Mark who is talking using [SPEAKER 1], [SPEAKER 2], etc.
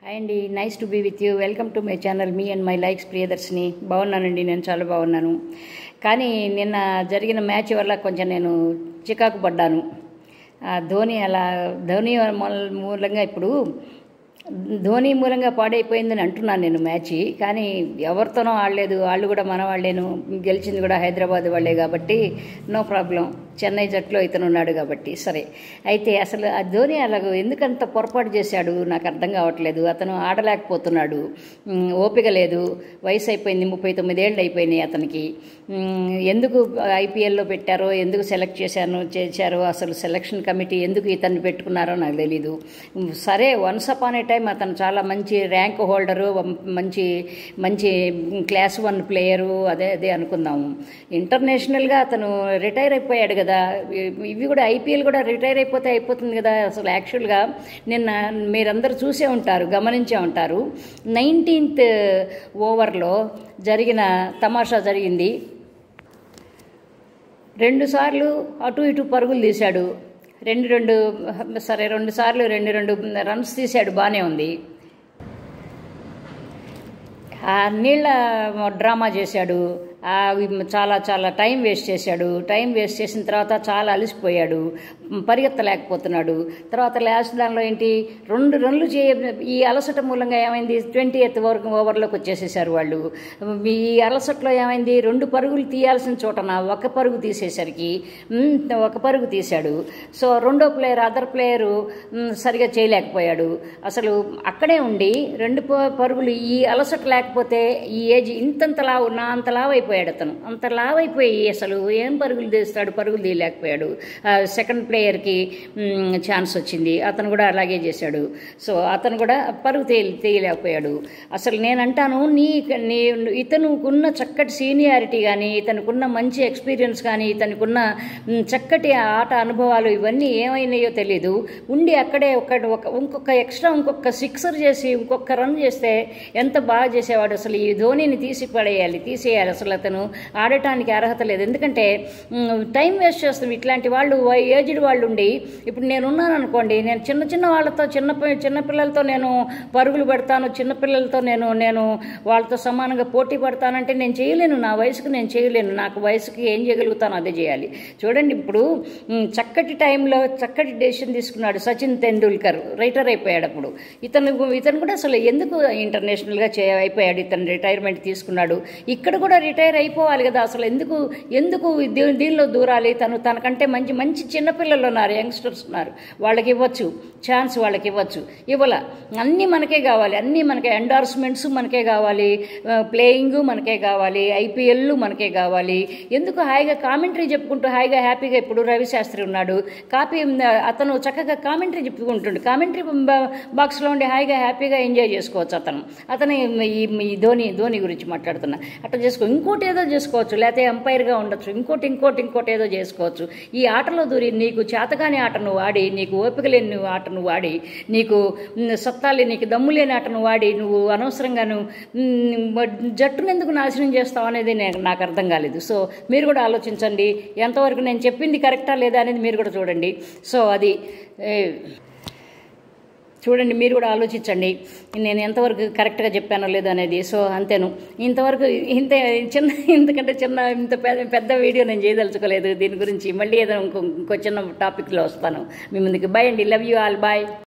[SPEAKER 1] అండి nice to be with you welcome to my channel మీ and my likes Priyadarshini బాగున్నానండి నేను చాలా బాగున్నాను కానీ నిన్న జరిగిన మ్యాచ్ వల్ల కొంచెం నేను చికాకు పడ్డాను ఆ ధోని అలా ధోని మూల- మూలంగా ఇప్పుడు ధోని మూలంగా పాడైపోయిందని అంటున్నాను నేను మ్యాచ్ కానీ ఎవరితోనో ఆడలేదు వాళ్ళు కూడా మన వాళ్ళేను గెలిచింది కూడా హైదరాబాద్ వాళ్ళే కాబట్టి నో ప్రాబ్లం చెన్నై జట్టులో ఇతను ఉన్నాడు కాబట్టి సరే అయితే అసలు ఆ ధోని అలాగ ఎందుకంత పొరపాటు చేశాడు నాకు అర్థం కావట్లేదు అతను ఆడలేకపోతున్నాడు ఉమ్, ఓపిక లేదు వయసు అయిపోయింది ముప్పై తొమ్మిదేళ్ళు అయిపోయినాయి అతనికి ఉమ్, ఎందుకు ఐపీఎల్లో పెట్టారో ఎందుకు సెలెక్ట్ చేశాను చేశారో అసలు సెలక్షన్ కమిటీ ఎందుకు ఇతన్ని పెట్టుకున్నారో నాకు తెలీదు ఉమ్, సరే వన్స్ అపాన్ ఏ టైం అతను చాలా మంచి ర్యాంక్ హోల్డరు మంచి మంచి క్లాస్ వన్ ప్లేయరు అదే అదే అనుకుందాము ఇంటర్నేషనల్గా అతను రిటైర్ అయిపోయాడు కదా ఇవి కూడా ఐపీఎల్ కూడా రిటైర్ అయిపోతే అయిపోతుంది కదా అసలు యాక్చువల్గా నిన్న మీరందరూ చూసే ఉంటారు గమనించే ఉంటారు నైన్టీన్త్ ఓవర్లో జరిగిన తమాషా జరిగింది రెండు సార్లు అటు ఇటు పరుగులు తీశాడు రెండు రెండు సరే రెండు సార్లు రెండు రెండు రన్స్ తీశాడు బాగానే ఉంది ఆ నీళ్ళ డ్రామా చేశాడు ఆ చాలా చాలా టైం వేస్ట్ చేశాడు టైం వేస్ట్ చేసిన తర్వాత చాలా అలసిపోయాడు పరిగెత్తలేకపోతున్నాడు తర్వాత లాస్ట్ దానిలో ఏంటి రెండు రన్లు చే ఈ అలసట మూలంగా ఏమైంది ట్వంటీ ఎయిత్ వరకు ఓవర్లోకి వచ్చేసేసారు వాళ్ళు ఈ అలసటలో ఏమైంది రెండు పరుగులు తీయాల్సిన చోటన ఒక పరుగు తీసేసరికి ఉమ్, ఒక పరుగు తీశాడు సో రెండో ప్లేయర్ అదర్ ప్లేయరు ఉమ్, సరిగా చేయలేకపోయాడు అసలు అక్కడే ఉండి రెండు ప- పరుగులు ఈ అలసట లేకపోతే ఈ ఏజ్ ఇంతంత లావు నా అంత లావు అయిపోయాడు అతను అంత లావు అయిపోయి అసలు ఏం పరుగులు తీస్తాడు పరుగులు తీయలేకపోయాడు సెకండ్ ప్లేయర్కి ఛాన్స్ వచ్చింది అతను కూడా అలాగే చేశాడు సో అతను కూడా పరుగు తీయ తీయలేకపోయాడు అసలు నేను అంటాను నీ నీ ఇతనుకున్న చక్కటి సీనియారిటీ కానీ ఇతనుకున్న మంచి ఎక్స్పీరియన్స్ కానీ ఇతనుకున్న మ్, చక్కటి ఆట అనుభవాలు ఇవన్నీ ఏమైనాయో తెలీదు ఉండి అక్కడే ఒక ఒక ఇంకొక ఎక్స్ట్రా ఇంకొక సిక్సర్ చేసి ఇంకొక రన్ చేస్తే ఎంత బాగా చేసేవాడు అసలు ఈ ధోనిని తీసి పడేయాలి తీసేయాలి అసలు అతను ఆడటానికి అర్హత లేదు ఎందుకంటే మ్, టైం వేస్ట్ చేస్తాం ఇట్లాంటి వాళ్ళు ఏజ్డ్ వాళ్ళు ఉండి ఇప్పుడు నేను ఉన్నాను అనుకోండి నేను చిన్న చిన్న వాళ్ళతో చిన్న పి- చిన్న పిల్లలతో నేను పరుగులు పెడతాను చిన్న పిల్లలతో నేను నేను వాళ్ళతో సమానంగా పోటీ పడతానంటే నేను చేయలేను నా వయసుకు నేను చేయలేను నాకు వయసుకి ఏం చేయగలుగుతాను అదే చేయాలి చూడండి ఇప్పుడు మ్, చక్కటి టైంలో చక్కటి డెసిషన్ తీసుకున్నాడు సచిన్ తెండూల్కర్ రైటర్ అయిపోయాడు అప్పుడు ఇతను ఇతను కూడా అసలు ఎందుకు ఇంటర్నేషనల్గా చే అయిపోయాడు ఇతను రిటైర్మెంట్ తీసుకున్నాడు ఇక్కడ కూడా రిటైర్ అయిపోవాలి కదా అసలు ఎందుకు ఎందుకు దీ- దీనిలో దూరాలి తను తనకంటే మంచి మంచి చిన్నపిల్లలు ఉన్నారు యంగ్స్టర్స్ ఉన్నారు వాళ్ళకి ఇవ్వచ్చు ఛాన్స్ వాళ్ళకి ఇవ్వచ్చు ఇవ్వాల అన్నీ మనకే కావాలి అన్నీ మనకే ఎండార్స్మెంట్స్ మనకే కావాలి ప్లేయింగ్ మనకే కావాలి ఐపీఎల్ మనకే కావాలి ఎందుకు హాయిగా కామెంటరీ చెప్పుకుంటూ హాయిగా హ్యాపీగా ఇప్పుడు రవిశాస్త్రి ఉన్నాడు కాపీ అతను చక్కగా కామెంటరీ చెప్పుకుంటుండు కామెంటరీ బాక్స్లో ఉండి హాయిగా హ్యాపీగా ఎంజాయ్ చేసుకోవచ్చు అతను అతను ఈ ఈ ధోని ధోని గురించి మాట్లాడుతున్నా అట్లా చేసుకో ఇంకోటి ఏదో చేసుకోవచ్చు లేకపోతే ఎంపైర్గా ఉండొచ్చు ఇంకోటి ఇంకోటి ఇంకోటి ఏదో చేసుకోవచ్చు ఈ ఆటలో దూరి నీకు చేతగాని ఆటను వాడి నీకు ఓపిక లేని నువ్వు ఆటను వాడి నీకు మ్, సత్తా లేని నీకు దమ్ము లేని ఆటను వాడి నువ్వు అనవసరంగా నువ్వు మ్, జట్టును ఎందుకు నాశనం చేస్తావు అనేది నేను నాకు అర్థం కాలేదు సో మీరు కూడా ఆలోచించండి ఎంతవరకు నేను చెప్పింది కరెక్టా లేదా అనేది మీరు కూడా చూడండి సో అది ఏ, చూడండి మీరు కూడా ఆలోచించండి నేను ఎంతవరకు కరెక్ట్గా చెప్పానో లేదో అనేది సో అంతేను ఇంతవరకు ఇంత చిన్న ఇంతకంటే చిన్న ఇంత పెద్ద పెద్ద వీడియో నేను చేయదలుచుకోలేదు దీని గురించి మళ్ళీ ఏదో ఇంకో ఇంకో చిన్న టాపిక్లో వస్తాను మీ ముందుకు బాయ్ అండి లవ్ యూ ఆల్ బాయ్